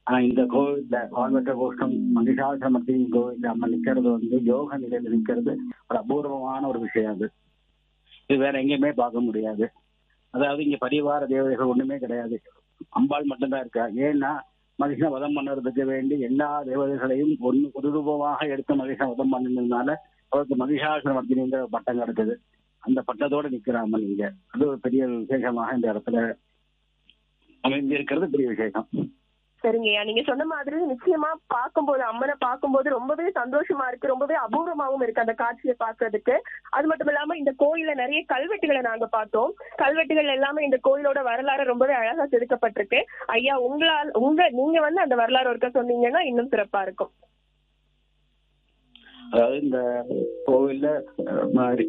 ஆனா இந்த கோவில்ல வாழ்வற்ற கோஷ்டம் மகிஷாசிரமத்தின் கோவில்ல நம்ம நிக்கிறது வந்து யோக நிலையில நிக்கிறது ஒரு அபூர்வமான ஒரு விஷயம் அது இது வேற எங்கேயுமே பார்க்க முடியாது அதாவது இங்க பரிவார தேவதைகள் ஒண்ணுமே கிடையாது அம்பாள் மட்டும்தான் இருக்கா ஏன்னா மகிஷனை வதம் பண்ணுறதுக்கு வேண்டி எல்லா தேவதைகளையும் ஒன்று ஒரு ரூபமாக எடுத்து மகிஷனை வதம் பண்ணினதுனால அவருக்கு மகிஷாசிரமத்தினிங்கிற பட்டம் கிடைச்சது அந்த பட்டத்தோட நிக்கிறாம நீங்க அது ஒரு பெரிய விசேஷமாக இந்த இடத்துல அமைந்து இருக்கிறது பெரிய விசேஷம் சரிங்கய்யா நீங்க சொன்ன மாதிரி நிச்சயமா பார்க்கும்போது அம்மனை பார்க்கும்போது ரொம்பவே சந்தோஷமா இருக்கு ரொம்பவே அபூர்வமாவும் இருக்கு அந்த காட்சியை பார்க்கிறதுக்கு அது மட்டும் இல்லாம இந்த கோயில்ல நிறைய கல்வெட்டுகளை நாங்க பார்த்தோம் கல்வெட்டுகள் எல்லாமே இந்த கோயிலோட வரலாறு ரொம்பவே அழகா செதுக்கப்பட்டிருக்கு ஐயா உங்களால் உங்க நீங்க வந்து அந்த வரலாறு ஒருக்க சொன்னீங்கன்னா இன்னும் சிறப்பா இருக்கும் அதாவது இந்த கோவில்ல அஹ்,